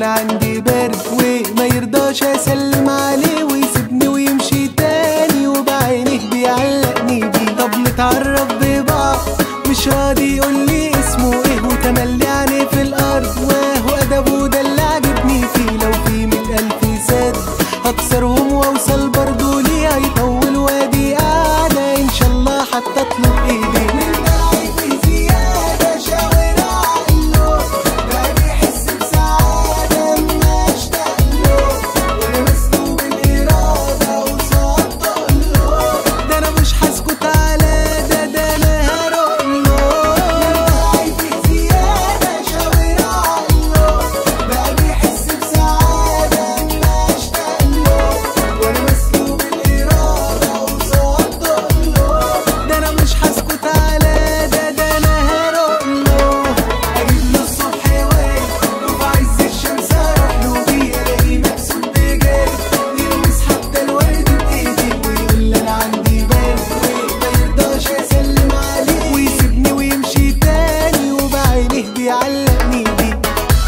عندي برد وما يرضاش اسلم عليه ويسيبني ويمشي تاني وبعينيه بيعلقني بيه طب نتعرف ببعض مش راضي يقول لي اسمه ايه وتملي عينيه في الارض وهو ادبه ده اللي عجبني فيه لو في مئة الف سد هكسرهم واوصل برضه ليه هيطول وادي قاعدة ان شاء الله حتى اطلب ايديه من في زيادة شاور عقله بقى بيحس بسعادة اما اشتاق له وانا مسلوب الإرادة وصدق له ده انا مش هسكت على ده ده انا هروح له في زيادة شاور عقله بقى بيحس بسعادة اما اشتاق له وانا مسلوب الإرادة وصدق له ده انا مش هسكت على ده ده انا هروح له اجيب له الصبح واقف وفي عز الشمس اروح له بيه الاقيه مكسوف بجد يلمس حتى الورد بايدي ويقول لي انا عندي برد وما يرضاش اسلم عليه ويسيبني ويمشي تاني وبعينيه بيعلقني بيه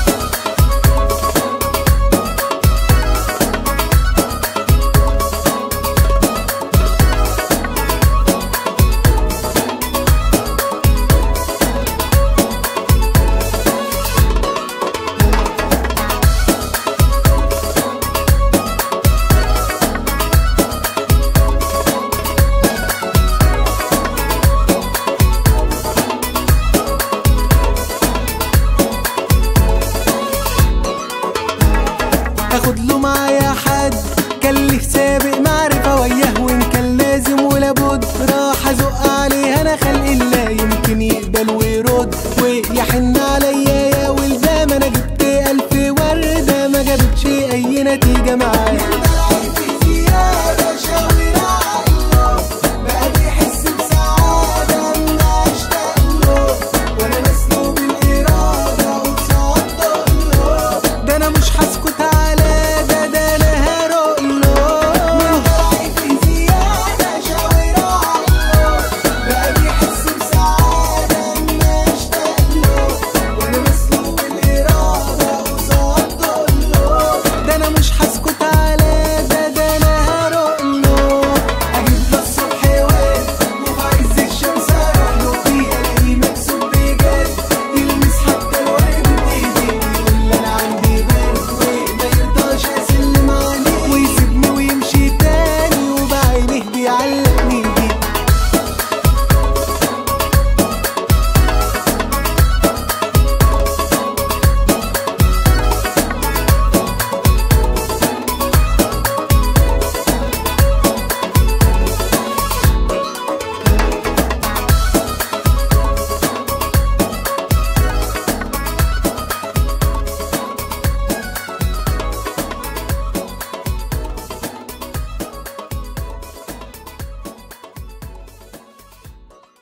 اخد له معايا حد كان ليه سابق معرفة وياه وان كان لازم ولا بد راح ازق عليه انا خلق الله